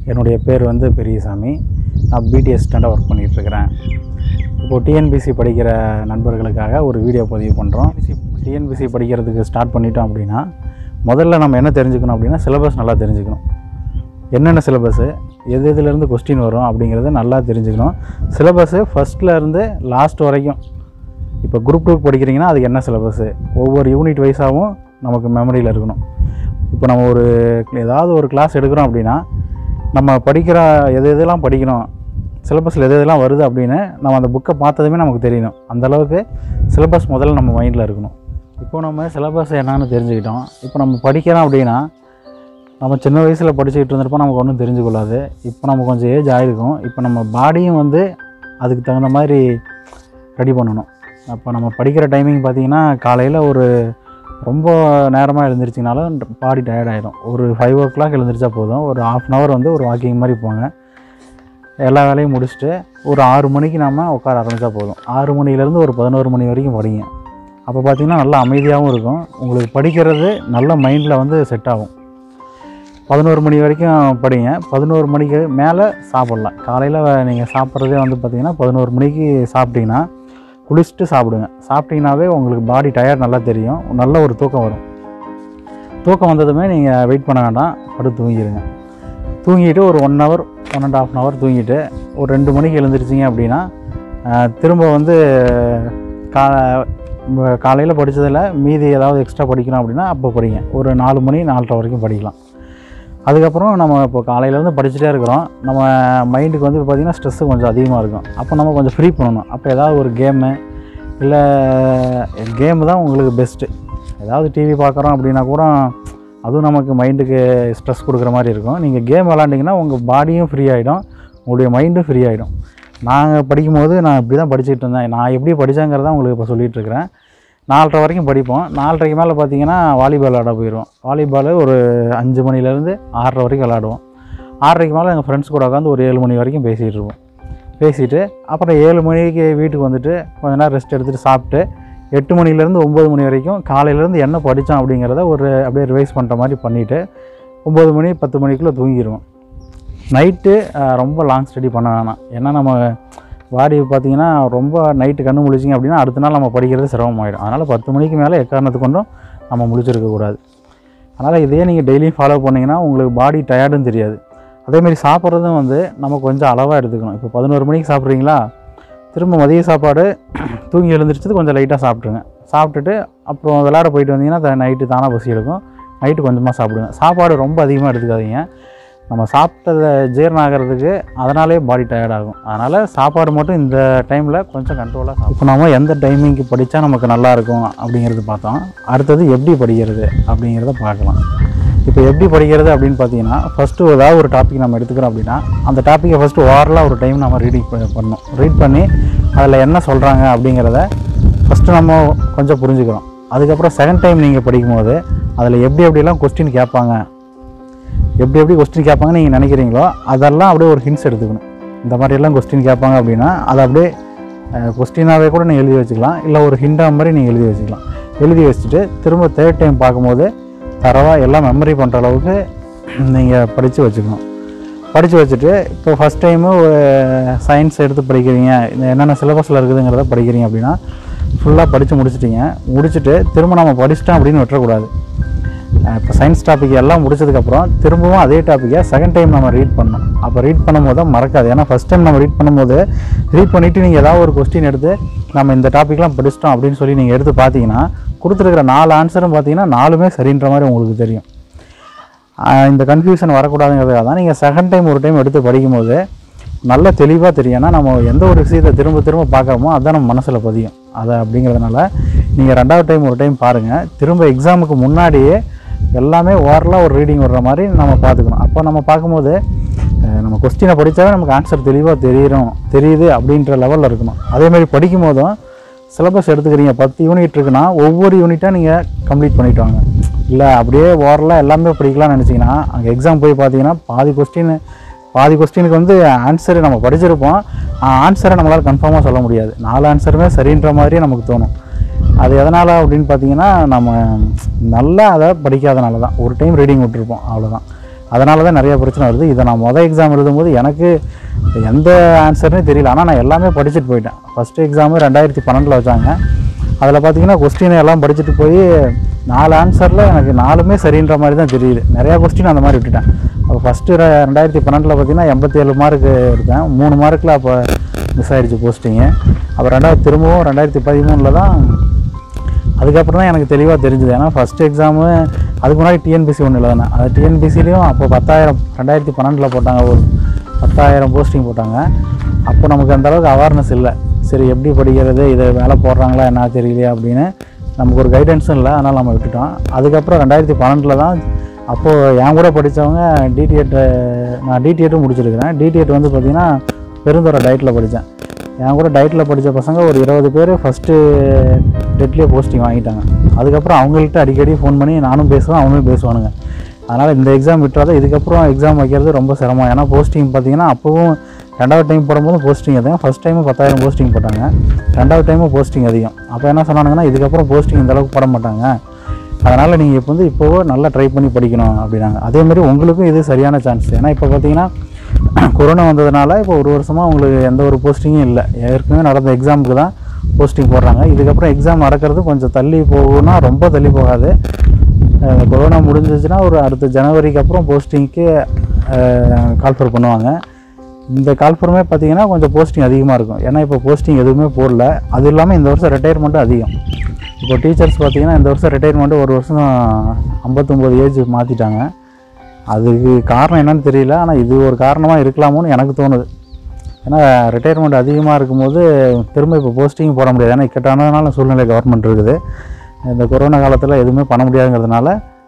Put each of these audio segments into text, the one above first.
என்னுடைய பேர் வந்து பெரியசாமி நான் பிடிஎஸ் ஸ்டாண்டாக ஒர்க் பண்ணிகிட்ருக்கிறேன் இப்போது டிஎன்பிசி படிக்கிற நண்பர்களுக்காக ஒரு வீடியோ பதிவு பண்ணுறோம் டிஎன்பிசி படிக்கிறதுக்கு ஸ்டார்ட் பண்ணிட்டோம் அப்படின்னா முதல்ல நம்ம என்ன தெரிஞ்சுக்கணும் அப்படின்னா சிலபஸ் நல்லா தெரிஞ்சுக்கணும் என்னென்ன சிலபஸ்ஸு எது எதுலேருந்து கொஸ்டின் வரும் அப்படிங்கிறத நல்லா தெரிஞ்சுக்கணும் சிலபஸ்ஸு ஃபஸ்ட்லேருந்து லாஸ்ட் வரைக்கும் இப்போ குரூப் டூ படிக்கிறீங்கன்னா அதுக்கு என்ன சிலபஸ்ஸு ஒவ்வொரு யூனிட் வைஸாகவும் நமக்கு மெமரியில் இருக்கணும் இப்போ நம்ம ஒரு ஏதாவது ஒரு கிளாஸ் எடுக்கிறோம் அப்படின்னா நம்ம படிக்கிற எது எதெல்லாம் படிக்கணும் சிலபஸில் எது எதெல்லாம் வருது அப்படின்னு நம்ம அந்த புக்கை பார்த்ததுமே நமக்கு தெரியணும் அந்த அளவுக்கு சிலபஸ் முதல்ல நம்ம மைண்டில் இருக்கணும் இப்போ நம்ம சிலபஸ் என்னன்னு தெரிஞ்சுக்கிட்டோம் இப்போ நம்ம படிக்கிறோம் அப்படின்னா நம்ம சின்ன வயசில் படிச்சுக்கிட்டு இருந்திருப்போம் நமக்கு ஒன்றும் தெரிஞ்சு கொள்ளாது இப்போ நம்ம கொஞ்சம் ஏஜ் ஆகிருக்கும் இப்போ நம்ம பாடியும் வந்து அதுக்கு தகுந்த மாதிரி ரெடி பண்ணணும் அப்போ நம்ம படிக்கிற டைமிங் பார்த்திங்கன்னா காலையில் ஒரு ரொம்ப நேரமாக எழுந்திரிச்சிங்கனாலும் பாடி டயர்ட் ஆகிடும் ஒரு ஃபைவ் ஓ கிளாக் எழுந்திரிச்சா போதும் ஒரு ஆஃப் அன் ஹவர் வந்து ஒரு வாக்கிங் மாதிரி போங்க எல்லா வேலையும் முடிச்சுட்டு ஒரு ஆறு மணிக்கு நாம் உட்கார ஆரம்பித்தா போதும் ஆறு மணிலேருந்து ஒரு பதினோரு மணி வரைக்கும் படிங்க அப்போ பார்த்திங்கன்னா நல்லா அமைதியாகவும் இருக்கும் உங்களுக்கு படிக்கிறது நல்ல மைண்டில் வந்து செட் ஆகும் பதினோரு மணி வரைக்கும் படிங்க பதினோரு மணிக்கு மேலே சாப்பிட்லாம் காலையில் நீங்கள் சாப்பிட்றதே வந்து பார்த்திங்கன்னா பதினோரு மணிக்கு சாப்பிட்டீங்கன்னா குளிச்சுட்டு சாப்பிடுங்க சாப்பிட்டீங்கன்னாவே உங்களுக்கு பாடி டயர்ட் நல்லா தெரியும் நல்ல ஒரு தூக்கம் வரும் தூக்கம் வந்ததுமே நீங்கள் வெயிட் பண்ண வேண்டாம் படுத்து தூங்கிடுங்க தூங்கிட்டு ஒரு one hour one and half hour தூங்கிட்டு ஒரு ரெண்டு மணிக்கு எழுந்திரிச்சிங்க அப்படின்னா ஆஹ், திரும்ப வந்து கா காலையில் படித்ததில் மீதி ஏதாவது எக்ஸ்ட்ரா படிக்கணும் அப்படின்னா அப்போ படிங்க ஒரு நாலு மணி நாலரை வரைக்கும் படிக்கலாம் அதுக்கப்புறம் நம்ம இப்போ காலையிலேருந்து படிச்சுட்டே இருக்கிறோம் நம்ம மைண்டுக்கு வந்து பார்த்திங்கன்னா ஸ்ட்ரெஸ்ஸு கொஞ்சம் அதிகமாக இருக்கும் அப்போ நம்ம கொஞ்சம் ஃப்ரீ பண்ணணும் அப்போ ஏதாவது ஒரு கேமு இல்லை கேமு தான் உங்களுக்கு பெஸ்ட்டு ஏதாவது டிவி பார்க்குறோம் அப்படின்னா கூட அதுவும் நமக்கு மைண்டுக்கு ஸ்ட்ரெஸ் கொடுக்குற மாதிரி இருக்கும் நீங்கள் கேம் விளாண்டிங்கன்னா உங்கள் பாடியும் ஃப்ரீ ஆகிடும் உங்களுடைய மைண்டும் ஃப்ரீ ஆகிடும் நாங்கள் படிக்கும்போது நான் இப்படி தான் படிச்சுட்டு இருந்தேன் நான் எப்படி படித்தேங்கிறத உங்களுக்கு இப்போ சொல்லிகிட்டு இருக்கிறேன் நாலரை வரைக்கும் படிப்போம் நாலரைக்கு மேலே பார்த்தீங்கன்னா வாலிபால் விளாட போயிடுவோம் வாலிபால் ஒரு அஞ்சு மணிலேருந்து ஆறரை வரைக்கும் விளாடுவோம் ஆறரைக்கு மேலே எங்கள் ஃப்ரெண்ட்ஸ் கூட உட்காந்து ஒரு ஏழு மணி வரைக்கும் பேசிகிட்டு இருப்போம் பேசிட்டு அப்புறம் ஏழு மணிக்கு வீட்டுக்கு வந்துட்டு கொஞ்ச நேரம் ரெஸ்ட் எடுத்துகிட்டு சாப்பிட்டு எட்டு மணிலேருந்து ஒம்பது மணி வரைக்கும் காலையிலேருந்து என்ன படித்தோம் அப்படிங்கிறத ஒரு அப்படியே ரிவைஸ் பண்ணுற மாதிரி பண்ணிவிட்டு ஒம்பது மணி பத்து மணிக்குள்ளே தூங்கிடுவோம் நைட்டு ரொம்ப லாங் ஸ்டடி பண்ண வேணாம் ஏன்னா நம்ம பாடி பார்த்தீங்கன்னா ரொம்ப நைட்டு கண்ணு முழிச்சிங்க அப்படின்னா அடுத்த நாள் நம்ம படிக்கிறது சிரமமாயிடும் அதனால் பத்து மணிக்கு மேலே எக்காரணத்து கொண்டும் நம்ம முழிச்சிருக்கக்கூடாது அதனால் இதே நீங்கள் டெய்லியும் ஃபாலோ பண்ணிங்கன்னா உங்களுக்கு பாடி டயர்டும் தெரியாது அதேமாரி சாப்பிட்றதும் வந்து நம்ம கொஞ்சம் அளவாக எடுத்துக்கணும் இப்போ பதினோரு மணிக்கு சாப்பிட்றீங்களா திரும்ப மதிய சாப்பாடு தூங்கி எழுந்திரிச்சது கொஞ்சம் லைட்டாக சாப்பிட்ருங்க சாப்பிட்டுட்டு அப்புறம் விளையாட போயிட்டு வந்தீங்கன்னா நைட்டு தானாக பசி எடுக்கும் நைட்டு கொஞ்சமாக சாப்பிடுங்க சாப்பாடு ரொம்ப அதிகமாக எடுத்துக்காதீங்க நம்ம சாப்பிட்டதை ஜீரணம் ஆகிறதுக்கு அதனாலே பாடி டயர்ட் ஆகும் அதனால் சாப்பாடு மட்டும் இந்த டைமில் கொஞ்சம் கண்ட்ரோலாக இப்போ நம்ம எந்த டைமிங்க்கு படித்தா நமக்கு நல்லா இருக்கும் அப்படிங்கிறது பார்த்தோம் அடுத்தது எப்படி படிக்கிறது அப்படிங்கிறத பார்க்கலாம் இப்போ எப்படி படிக்கிறது அப்படின்னு பார்த்தீங்கன்னா ஃபஸ்ட்டு ஏதாவது ஒரு டாபிக் நம்ம எடுத்துக்கிறோம் அப்படின்னா அந்த டாப்பிக்கை ஃபஸ்ட்டு ஓரலாக ஒரு டைம் நம்ம ரீடிங் பண்ணணும் ரீட் பண்ணி அதில் என்ன சொல்கிறாங்க அப்படிங்கிறத ஃபஸ்ட்டு நம்ம கொஞ்சம் புரிஞ்சுக்கிறோம் அதுக்கப்புறம் செகண்ட் டைம் நீங்கள் படிக்கும்போது அதில் எப்படி எப்படிலாம் கொஸ்டின் கேட்பாங்க எப்படி எப்படி கொஸ்டின் கேட்பாங்கன்னு நீங்கள் நினைக்கிறீங்களோ அதெல்லாம் அப்படியே ஒரு ஹிண்ட்ஸ் எடுத்துக்கணும் இந்த மாதிரியெல்லாம் கொஸ்டின் கேட்பாங்க அப்படின்னா அதை அப்படியே கொஸ்டினாகவே கூட நீங்கள் எழுதி வச்சுக்கலாம் இல்லை ஒரு ஹிண்டாக மாதிரி நீங்கள் எழுதி வச்சுக்கலாம் எழுதி வச்சுட்டு திரும்ப தேர்ட் டைம் பார்க்கும்போது தரவாக எல்லாம் மெமரி பண்ணுற அளவுக்கு நீங்கள் படித்து வச்சுக்கணும் படித்து வச்சுட்டு இப்போ ஃபஸ்ட் டைமு சயின்ஸ் எடுத்து படிக்கிறீங்க இந்த என்னென்ன சிலபஸில் இருக்குதுங்கிறத படிக்கிறீங்க அப்படின்னா ஃபுல்லாக படித்து முடிச்சிட்டிங்க முடிச்சுட்டு திரும்ப நம்ம படிச்சிட்டோம் அப்படின்னு விட்டுறக்கூடாது இப்போ சயின்ஸ் டாபிக் எல்லாம் முடிச்சதுக்கப்புறம் திரும்பவும் அதே டாப்பிக்கை செகண்ட் டைம் நம்ம ரீட் பண்ணணும் அப்போ ரீட் பண்ணும்போது தான் மறக்காது ஏன்னா ஃபஸ்ட் டைம் நம்ம ரீட் பண்ணும்போது ரீட் பண்ணிவிட்டு நீங்கள் ஏதாவது ஒரு கொஸ்டின் எடுத்து நம்ம இந்த டாப்பிக்லாம் படிச்சிட்டோம் அப்படின்னு சொல்லி நீங்கள் எடுத்து பார்த்தீங்கன்னா கொடுத்துருக்கிற நாலு ஆன்சரும் பார்த்தீங்கன்னா நாலுமே சரின்ற மாதிரி உங்களுக்கு தெரியும் ஆஹ் இந்த கன்ஃபியூஷன் வரக்கூடாதுங்கிறதுக்காக தான் நீங்கள் செகண்ட் டைம் ஒரு டைம் எடுத்து படிக்கும்போது நல்ல தெளிவாக தெரியும் ஏன்னா நம்ம எந்த ஒரு விஷயத்தை திரும்ப திரும்ப பார்க்குறோமோ அதுதான் நம்ம மனசில் பதியும் அதை அப்படிங்கிறதுனால நீங்கள் ரெண்டாவது டைம் ஒரு டைம் பாருங்கள் திரும்ப எக்ஸாமுக்கு முன்னாடியே எல்லாமே ஓரலாக ஒரு ரீடிங் வர்ற மாதிரி நம்ம பார்த்துக்கணும் அப்போ நம்ம பார்க்கும்போது அஹ், நம்ம கொஸ்டினை படித்தாவே நமக்கு ஆன்சர் தெளிவாக தெரியும் தெரியுது அப்படின்ற லெவலில் இருக்கணும் அதேமாதிரி படிக்கும் போதும் சிலபஸ் எடுத்துக்கிறீங்க பத்து யூனிட் இருக்குன்னா ஒவ்வொரு யூனிட்டாக நீங்கள் கம்ப்ளீட் பண்ணிட்டு வாங்க இல்லை அப்படியே ஓரலாக எல்லாமே படிக்கலாம்னு நினச்சிங்கன்னா அங்கே எக்ஸாம் போய் பார்த்தீங்கன்னா பாதி கொஸ்டின் பாதி கொஸ்டினுக்கு வந்து ஆன்சர் நம்ம படிச்சிருப்போம் ஆன்சரை நம்மளால் கன்ஃபார்மாக சொல்ல முடியாது நாலு ஆன்சருமே சரின்ற மாதிரியே நமக்கு தோணும் அது எதனால் அப்படின்னு பார்த்தீங்கன்னா நம்ம நல்லா அதை படிக்காதனால தான் ஒரு டைம் ரீடிங் விட்டுருப்போம் அவ்வளோதான் அதனால தான் நிறைய பிரச்சனை வருது இதை நான் மொதல் எக்ஸாம் எழுதும்போது எனக்கு எந்த ஆன்சர்னே தெரியல ஆனால் நான் எல்லாமே படிச்சுட்டு போயிட்டேன் ஃபஸ்ட்டு எக்ஸாமு ரெண்டாயிரத்தி பன்னெண்டில் வச்சாங்க அதில் பார்த்தீங்கன்னா கொஸ்டின் எல்லாம் படிச்சுட்டு போய் நாலு ஆன்சரில் எனக்கு நாலுமே சரின்ற மாதிரி தான் தெரியுது நிறையா கொஸ்டின் அந்த மாதிரி விட்டுட்டேன் அப்போ ஃபஸ்ட்டு ரெண்டாயிரத்தி பன்னெண்டில் பார்த்தீங்கன்னா எண்பத்தி ஏழு மார்க்கு எடுத்தேன் மூணு மார்க்கில் அப்போ மிஸ் ஆயிடுச்சு போஸ்டிங்கு அப்புறம் ரெண்டாயிரத்தி திரும்பவும் ரெண்டாயிரத்தி பதிமூணில் தான் அதுக்கப்புறம் தான் எனக்கு தெளிவாக தெரிஞ்சுது ஏன்னா ஃபஸ்ட் எக்ஸாமு அதுக்கு முன்னாடி டிஎன்பிசி ஒன்று எழுதினேன் அது டிஎன்பிசிலையும் அப்போ பத்தாயிரம் ரெண்டாயிரத்தி பன்னெண்டில் போட்டாங்க ஒரு பத்தாயிரம் போஸ்டிங் போட்டாங்க அப்போ நமக்கு அந்த அளவுக்கு அவேர்னஸ் இல்லை சரி எப்படி படிக்கிறது இதை வேலை போடுறாங்களா என்ன தெரியலையே அப்படின்னு நமக்கு ஒரு கைடன்ஸும் இல்லை அதனால் நம்ம விட்டுட்டோம் அதுக்கப்புறம் ரெண்டாயிரத்தி பன்னெண்டில் தான் அப்போது என் கூட படித்தவங்க டிடிஎட் நான் டிடிஎட்டும் முடிச்சிருக்கிறேன் டிடிஎட் வந்து பார்த்திங்கன்னா பெருந்துறை டயட்டில் படித்தேன் என் கூட டயட்டில் படித்த பசங்க ஒரு இருபது பேர் ஃபஸ்ட்டு டெட்லேயே போஸ்டிங் வாங்கிட்டாங்க அதுக்கப்புறம் அவங்கள்ட்ட அடிக்கடி ஃபோன் பண்ணி நானும் பேசுவேன் அவங்களும் பேசுவானுங்க அதனால் இந்த எக்ஸாம் விட்டுறத இதுக்கப்புறம் எக்ஸாம் வைக்கிறது ரொம்ப சிரமம் ஏன்னா போஸ்டிங் பார்த்தீங்கன்னா அப்போவும் ரெண்டாவது டைம் போடும்போது போஸ்டிங் அதிகம் ஃபஸ்ட் டைமு பத்தாயிரம் போஸ்டிங் போட்டாங்க ரெண்டாவது டைமும் போஸ்டிங் அதிகம் அப்போ என்ன சொன்னாங்கன்னா இதுக்கப்புறம் போஸ்டிங் இந்த அளவுக்கு போட மாட்டாங்க அதனால் நீங்கள் இப்போ வந்து இப்போவோ நல்லா ட்ரை பண்ணி படிக்கணும் அப்படின்னாங்க அதே மாதிரி உங்களுக்கும் இது சரியான சான்ஸ் ஏன்னா இப்போ பார்த்தீங்கன்னா கொரோனா வந்ததுனால இப்போ ஒரு வருஷமாக உங்களுக்கு எந்த ஒரு போஸ்டிங்கும் இல்லை ஏற்கனவே நடந்த எக்ஸாமுக்கு தான் போஸ்டிங் போடுறாங்க இதுக்கப்புறம் எக்ஸாம் நடக்கிறது கொஞ்சம் தள்ளி போகும்னா ரொம்ப தள்ளி போகாது அஹ் கொரோனா முடிஞ்சிச்சுன்னா ஒரு அடுத்த ஜனவரிக்கு அப்புறம் போஸ்டிங்க்கு கால்ஃபர் பண்ணுவாங்க இந்த கால்ஃபருமே பார்த்தீங்கன்னா கொஞ்சம் போஸ்டிங் அதிகமாக இருக்கும் ஏன்னா இப்போ போஸ்டிங் எதுவுமே போடல அது இல்லாமல் இந்த வருஷம் ரிட்டையர்மெண்ட்டும் அதிகம் இப்போ டீச்சர்ஸ் பார்த்தீங்கன்னா இந்த வருஷம் ரிட்டையர்மெண்ட்டு ஒரு வருஷம் ஐம்பத்தொம்போது ஏஜ் மாற்றிட்டாங்க அதுக்கு காரணம் என்னன்னு தெரியல ஆனால் இது ஒரு காரணமாக இருக்கலாமோன்னு எனக்கு தோணுது ஏன்னா ரிட்டையர்மெண்ட் அதிகமாக இருக்கும்போது திரும்ப இப்போ போஸ்டிங் போட முடியாது ஏன்னா இக்கட்டானதுனால சூழ்நிலை கவர்மெண்ட் இருக்குது இந்த கொரோனா காலத்தில் எதுவுமே பண்ண முடியாதுங்கிறதுனால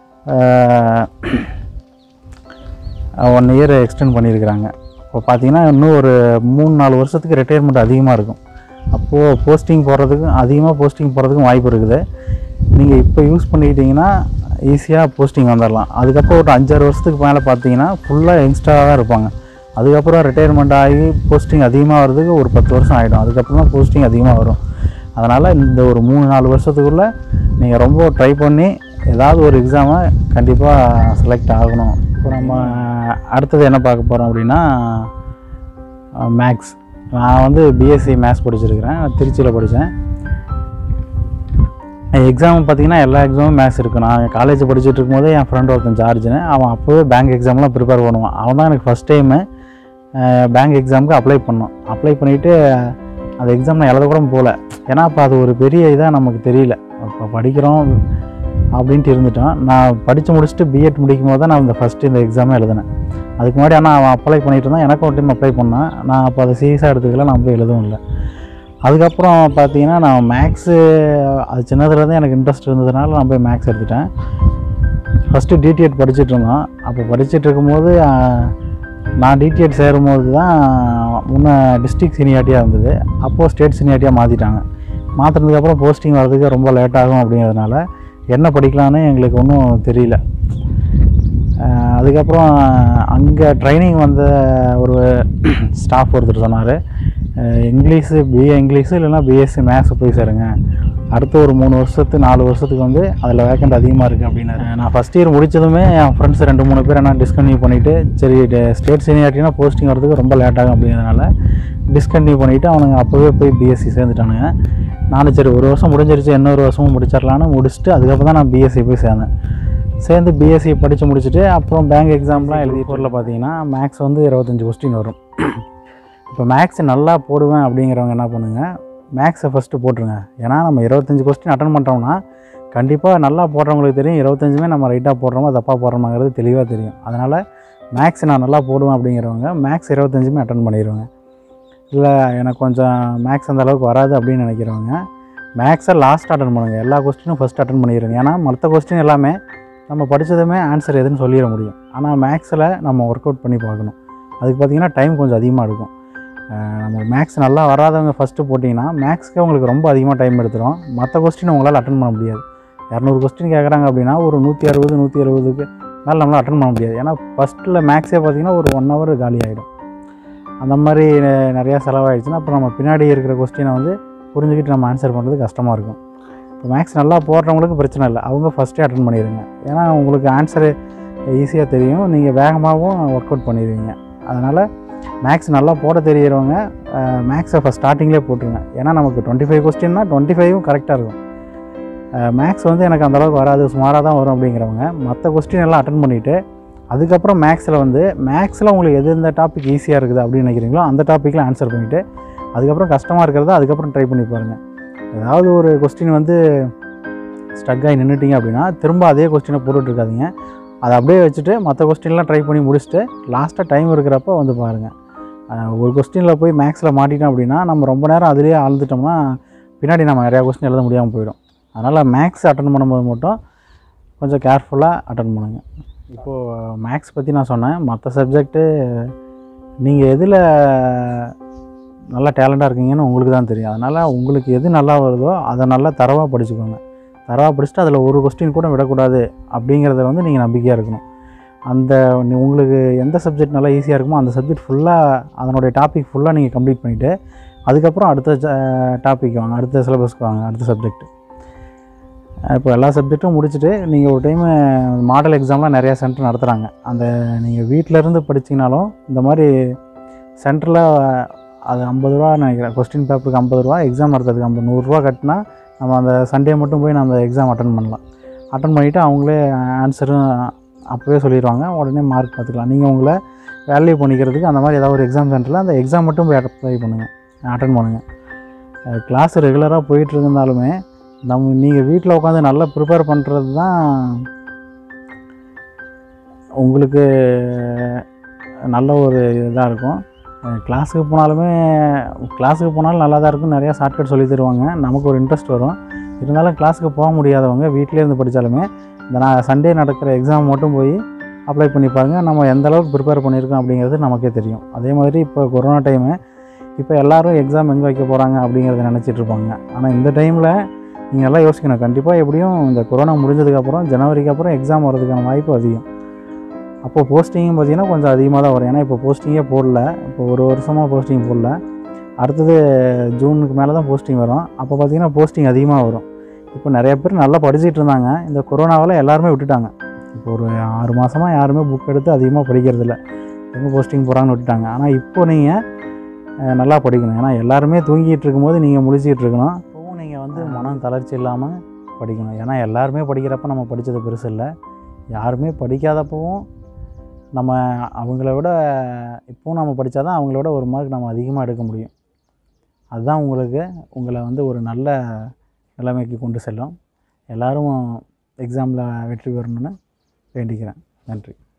ஒன் இயர் எக்ஸ்டெண்ட் பண்ணியிருக்கிறாங்க இப்போ பார்த்தீங்கன்னா இன்னும் ஒரு மூணு நாலு வருஷத்துக்கு ரிட்டையர்மெண்ட் அதிகமாக இருக்கும் அப்போது போஸ்டிங் போடுறதுக்கும் அதிகமாக போஸ்டிங் போடுறதுக்கும் வாய்ப்பு இருக்குது நீங்கள் இப்போ யூஸ் பண்ணிக்கிட்டிங்கன்னா ஈஸியாக போஸ்டிங் வந்துடலாம் அதுக்கப்புறம் ஒரு அஞ்சாறு வருஷத்துக்கு மேலே பார்த்தீங்கன்னா ஃபுல்லாக யங்ஸ்டராக தான் இருப்பாங்க அதுக்கப்புறம் ரிட்டையர்மெண்ட் ஆகி போஸ்டிங் அதிகமாக வர்றதுக்கு ஒரு பத்து வருஷம் ஆகிடும் அதுக்கப்புறம் தான் போஸ்டிங் அதிகமாக வரும் அதனால் இந்த ஒரு மூணு நாலு வருஷத்துக்குள்ளே நீங்கள் ரொம்ப ட்ரை பண்ணி ஏதாவது ஒரு எக்ஸாமை கண்டிப்பாக செலக்ட் ஆகணும் இப்போ நம்ம அடுத்தது என்ன பார்க்க போகிறோம் அப்படின்னா மேக்ஸ் நான் வந்து பிஎஸ்சி மேத்ஸ் படிச்சிருக்கிறேன் திருச்சியில் படித்தேன் எக்ஸாம் பார்த்தீங்கன்னா எல்லா எக்ஸாமும் மேத்ஸ் இருக்கும் நான் காலேஜ் படிச்சுட்டு இருக்கும்போது என் ஃப்ரெண்ட் ஒருத்தன் ஜார்ஜ்னு அவன் அப்போவே பேங்க் எக்ஸாம்லாம் ப்ரிப்பேர் பண்ணுவான் அவன் தான் எனக்கு ஃபஸ்ட் டைமு பேங்க் எக்ஸாமுக்கு அப்ளை பண்ணோம் அப்ளை பண்ணிவிட்டு அந்த எக்ஸாம் நான் எழுத கூட போகல ஏன்னா அப்போ அது ஒரு பெரிய இதாக நமக்கு தெரியல இப்போ படிக்கிறோம் அப்படின்ட்டு இருந்துட்டோம் நான் படித்து முடிச்சுட்டு பிஎட் முடிக்கும் போது தான் நான் இந்த ஃபஸ்ட்டு இந்த எக்ஸாமே எழுதினேன் அதுக்கு முன்னாடி ஆனால் அவன் அப்ளை பண்ணிட்டு இருந்தான் எனக்கும் ஒரு டைம் அப்ளை பண்ணான் நான் அப்போ அதை சீரியஸாக எடுத்துக்கல நான் போய் எழுதவும் இல்லை அதுக்கப்புறம் பார்த்தீங்கன்னா நான் மேக்ஸு அது சின்னதுலேருந்து எனக்கு இன்ட்ரெஸ்ட் இருந்ததுனால நான் போய் மேக்ஸ் எடுத்துட்டேன் ஃபஸ்ட்டு டிடிஎட் படிச்சுட்டு இருந்தோம் அப்போ படிச்சுட்டு இருக்கும்போது ஆஹ், நான் டிடிஎட் சேரும்போது தான் முன்ன டிஸ்ட்ரிக்ட் சீனியாரிட்டியாக இருந்தது அப்போது ஸ்டேட் சீனியாரிட்டியாக மாற்றிட்டாங்க மாற்றினதுக்கப்புறம் போஸ்டிங் வர்றதுக்கு ரொம்ப லேட் ஆகும் அப்படிங்கிறதுனால என்ன படிக்கலான்னு எங்களுக்கு ஒன்றும் தெரியல ஆஹ், அதுக்கப்புறம் அங்கே ட்ரைனிங் வந்த ஒரு ஸ்டாஃப் ஒருத்தர் சொன்னார் இங்கிலீஷு பிஏ இங்கிலீஷு இல்லைன்னா பிஎஸ்சி மேத்ஸ் போய் சேருங்க அடுத்த ஒரு மூணு வருஷத்து நாலு வருஷத்துக்கு வந்து அதில் வேக்கண்ட் அதிகமாக இருக்குது அப்படின்னாரு நான் ஃபஸ்ட் இயர் முடிச்சதுமே என் ஃப்ரெண்ட்ஸ் ரெண்டு மூணு பேர் என்ன டிஸ்கன்டினியூ பண்ணிவிட்டு சரி ஸ்டேட் சீனியாரிட்டினா போஸ்டிங் வரதுக்கு ரொம்ப லேட் ஆகும் அப்படிங்கிறதுனால டிஸ்கன்டினியூ பண்ணிவிட்டு அவனுங்க அப்போவே போய் பிஎஸ்சி சேர்ந்துட்டானுங்க நானும் சரி ஒரு வருஷம் முடிஞ்சிருச்சு இன்னொரு வருஷமும் முடிச்சிடலான்னு முடிச்சுட்டு அதுக்கப்புறம் தான் நான் பிஎஸ்சி போய் சேர்ந்தேன் சேர்ந்து பிஎஸ்சி படித்து முடிச்சுட்டு அப்புறம் பேங்க் எக்ஸாம்லாம் எழுதி போரில் பார்த்தீங்கன்னா மேக்ஸ் வந்து இருபத்தஞ்சி கொஸ்டின் வரும் இப்போ மேக்ஸ் நல்லா போடுவேன் அப்படிங்கிறவங்க என்ன பண்ணுங்கள் மேக்ஸை ஃபஸ்ட்டு போட்டுருங்க ஏன்னா நம்ம இருபத்தஞ்சி கொஸ்டின் அட்டன் பண்ணுறோம்னா கண்டிப்பாக நல்லா போடுறவங்களுக்கு தெரியும் இருபத்தஞ்சுமே நம்ம ரைட்டாக போடுறோமா தப்பாக போடுறோமாங்கிறது தெளிவாக தெரியும் அதனால் மேக்ஸ் நான் நல்லா போடுவேன் அப்படிங்கிறவங்க மேக்ஸ் இருபத்தஞ்சுமே அட்டன் பண்ணிடுவாங்க இல்லை எனக்கு கொஞ்சம் மேக்ஸ் அந்த அளவுக்கு வராது அப்படின்னு நினைக்கிறவங்க மேக்ஸை லாஸ்ட் அட்டன் பண்ணுங்கள் எல்லா கொஸ்டினும் ஃபஸ்ட் அட்டன் பண்ணிடுங்க ஏன்னா மற்ற கொஸ்டின் எல்லாமே நம்ம படித்ததுமே ஆன்சர் எதுன்னு சொல்லிட முடியும் ஆனால் மேக்ஸில் நம்ம ஒர்க் அவுட் பண்ணி பார்க்கணும் அதுக்கு பார்த்திங்கன்னா டைம் கொஞ்சம் அதிகமாக எடுக்கும் அஹ் நம்ம மேக்ஸ் நல்லா வராதவங்க ஃபஸ்ட்டு போட்டிங்கன்னா மேக்ஸ்க்கு உங்களுக்கு ரொம்ப அதிகமாக டைம் எடுத்துரும் மற்ற கொஸ்டின் உங்களால் அட்டன் பண்ண முடியாது இரநூறு கொஸ்டின் கேட்குறாங்க அப்படின்னா ஒரு நூற்றி அறுபது நூற்றி எழுபதுக்கு மேலே நம்மளால் அட்டன் பண்ண முடியாது ஏன்னா ஃபஸ்ட்டில் மேக்ஸே பார்த்திங்கன்னா ஒரு ஒன் ஹவர் காலி ஆகிடும் அந்த மாதிரி நெ- நிறையா செலவாயிடுச்சுன்னா அப்புறம் நம்ம பின்னாடி இருக்கிற கொஸ்டினை வந்து புரிஞ்சுக்கிட்டு நம்ம ஆன்சர் பண்ணுறது கஷ்டமாக இருக்கும் இப்போ மேக்ஸ் நல்லா போடுறவங்களுக்கு பிரச்சனை இல்லை அவங்க ஃபஸ்ட்டே அட்டன் பண்ணிடுங்க ஏன்னா உங்களுக்கு ஆன்சரு ஈஸியாக தெரியும் நீங்கள் வேகமாகவும் ஒர்க் அவுட் பண்ணிடுவீங்க அதனால் மேக்ஸ் நல்லா போட தெரியறவங்க மேக்ஸை ஃபஸ்ட் ஸ்டார்டிங்லேயே போட்டுருங்க ஏன்னா நமக்கு டுவெண்ட்டி ஃபைவ் கொஸ்டின்னா டுவெண்ட்டி ஃபைவும் கரெக்டாக இருக்கும் மேக்ஸ் வந்து எனக்கு அந்தளவுக்கு வராது சுமாராக தான் வரும் அப்படிங்கிறவங்க மற்ற கொஸ்டின் எல்லாம் அட்டன் பண்ணிவிட்டு அதுக்கப்புறம் மேக்ஸில் வந்து மேக்ஸில் உங்களுக்கு எது எந்த டாபிக் ஈஸியாக இருக்குது அப்படின்னு நினைக்கிறீங்களோ அந்த டாப்பிக்கில் ஆன்சர் பண்ணிவிட்டு அதுக்கப்புறம் கஷ்டமாக இருக்கிறத அதுக்கப்புறம் ட்ரை பண்ணி பாருங்கள் ஏதாவது ஒரு கொஸ்டின் வந்து ஸ்டக் ஆகி நின்றுட்டீங்க அப்படின்னா திரும்ப அதே கொஸ்டினை போட்டுட்ருக்காதீங்க அதை அப்படியே வச்சுட்டு மற்ற கொஸ்டின்லாம் ட்ரை பண்ணி முடிச்சுட்டு லாஸ்ட்டாக டைம் இருக்கிறப்ப வந்து பாருங்கள் அஹ் ஒரு கொஸ்டினில் போய் மேக்ஸில் மாட்டிட்டோம் அப்படின்னா நம்ம ரொம்ப நேரம் அதிலேயே ஆழ்ந்துட்டோம்னா பின்னாடி நம்ம நிறையா கொஸ்டின் எழுத முடியாமல் போயிடும் அதனால் மேக்ஸ் அட்டன் பண்ணும்போது மட்டும் கொஞ்சம் கேர்ஃபுல்லாக அட்டன் பண்ணுங்க இப்போது மேக்ஸ் பற்றி நான் சொன்னேன் மற்ற சப்ஜெக்ட்டு நீங்கள் எதில் நல்லா டேலண்டாக இருக்கீங்கன்னு உங்களுக்கு தான் தெரியும் அதனால் உங்களுக்கு எது நல்லா வருதோ அதை நல்லா தரவாக படிச்சுக்கோங்க தரவாக படிச்சுட்டு அதில் ஒரு கொஸ்டின் கூட விடக்கூடாது அப்படிங்கிறத வந்து நீங்கள் நம்பிக்கையாக இருக்கணும் அந்த நீ- உங்களுக்கு எந்த சப்ஜெக்ட் நல்லா ஈஸியாக இருக்குமோ அந்த சப்ஜெக்ட் ஃபுல்லாக அதனுடைய டாபிக் ஃபுல்லாக நீங்கள் கம்ப்ளீட் பண்ணிவிட்டு அதுக்கப்புறம் அடுத்த டாபிக் வாங்க அடுத்த சிலபஸ்க்கு வாங்க அடுத்த சப்ஜெக்ட் இப்போ எல்லா சப்ஜெக்ட்டும் முடிச்சுட்டு நீங்கள் ஒரு டைமு மாடல் எக்ஸாம்லாம் நிறையா சென்டர் நடத்துகிறாங்க அந்த நீங்கள் வீட்டிலேருந்து படிச்சிங்கனாலும் இந்த மாதிரி சென்டரில் அது ஐம்பது ரூபா நினைக்கிறேன் கொஸ்டின் பேப்பருக்கு ஐம்பது ரூபா எக்ஸாம் நடத்துறதுக்கு ஐம்பது நூறுரூவா கட்டினா நம்ம அந்த சண்டே மட்டும் போய் நம்ம எக்ஸாம் அட்டன் பண்ணலாம் அட்டன் பண்ணிவிட்டு அவங்களே ஆன்சரும் அப்போவே சொல்லிடுவாங்க உடனே மார்க் பார்த்துக்கலாம் நீங்கள் உங்களை வேல்யூ பண்ணிக்கிறதுக்கு அந்த மாதிரி ஏதாவது ஒரு எக்ஸாம் சென்டரில் அந்த எக்ஸாம் மட்டும் போய் அப்ளை பண்ணுங்கள் அட்டன் பண்ணுங்கள் கிளாஸ் ரெகுலராக போயிட்டு இருந்தாலுமே நம்ம நீங்கள் வீட்டில் உட்காந்து நல்லா ப்ரிப்பேர் பண்ணுறது தான் உங்களுக்கு நல்ல ஒரு இதாக இருக்கும் கிளாஸுக்கு போனாலுமே கிளாஸுக்கு போனாலும் நல்லா தான் இருக்கும் நிறையா ஷார்ட்கட் சொல்லி தருவாங்க நமக்கு ஒரு இன்ட்ரெஸ்ட் வரும் இருந்தாலும் கிளாஸுக்கு போக முடியாதவங்க வீட்டிலே இருந்து படித்தாலுமே இந்த நான் சண்டே நடக்கிற எக்ஸாம் மட்டும் போய் அப்ளை பண்ணி பாருங்க நம்ம எந்த அளவுக்கு ப்ரிப்பேர் பண்ணியிருக்கோம் அப்படிங்கிறது நமக்கே தெரியும் அதே மாதிரி இப்போ கொரோனா டைமு இப்போ எல்லாரும் எக்ஸாம் எங்கே வைக்க போகிறாங்க அப்படிங்கிறத நினச்சிட்டு இருப்பாங்க ஆனால் இந்த டைமில் நீங்கள் எல்லாம் யோசிக்கணும் கண்டிப்பாக எப்படியும் இந்த கொரோனா முடிஞ்சதுக்கப்புறம் ஜனவரிக்கு அப்புறம் எக்ஸாம் வரதுக்கான வாய்ப்பு அதிகம் அப்போ போஸ்டிங்கும் பார்த்தீங்கன்னா கொஞ்சம் அதிகமாக தான் வரும் ஏன்னா இப்போ போஸ்டிங்கே போடல இப்போ ஒரு வருஷமாக போஸ்டிங் போடல அடுத்தது ஜூனுக்கு மேலே தான் போஸ்டிங் வரும் அப்போ பார்த்தீங்கன்னா போஸ்டிங் அதிகமாக வரும் இப்போ நிறைய பேர் நல்லா படிச்சிட்டு இருந்தாங்க இந்த கொரோனாவால் எல்லாருமே விட்டுட்டாங்க இப்போ ஒரு ஆறு மாதமாக யாருமே புக் எடுத்து அதிகமாக படிக்கிறதில்ல எங்கே போஸ்டிங் போகிறாங்கன்னு விட்டுட்டாங்க ஆனால் இப்போ நீங்கள் நல்லா படிக்கணும் ஏன்னா எல்லாருமே தூங்கிட்டு இருக்கும்போது நீங்கள் முழிச்சிட்டு இருக்கணும் இப்போவும் நீங்கள் வந்து மனம் தளர்ச்சி இல்லாமல் படிக்கணும் ஏன்னா எல்லாருமே படிக்கிறப்ப நம்ம படித்தது பெருசு இல்லை யாருமே படிக்காதப்பவும் நம்ம அவங்கள விட இப்போவும் நம்ம படித்தா தான் அவங்கள விட ஒரு மார்க் நம்ம அதிகமாக எடுக்க முடியும் அதுதான் உங்களுக்கு உங்களை வந்து ஒரு நல்ல நிலைமைக்கு கொண்டு செல்லும் எல்லோரும் எக்ஸாமில் வெற்றி பெறணும்னு வேண்டிக்கிறேன் நன்றி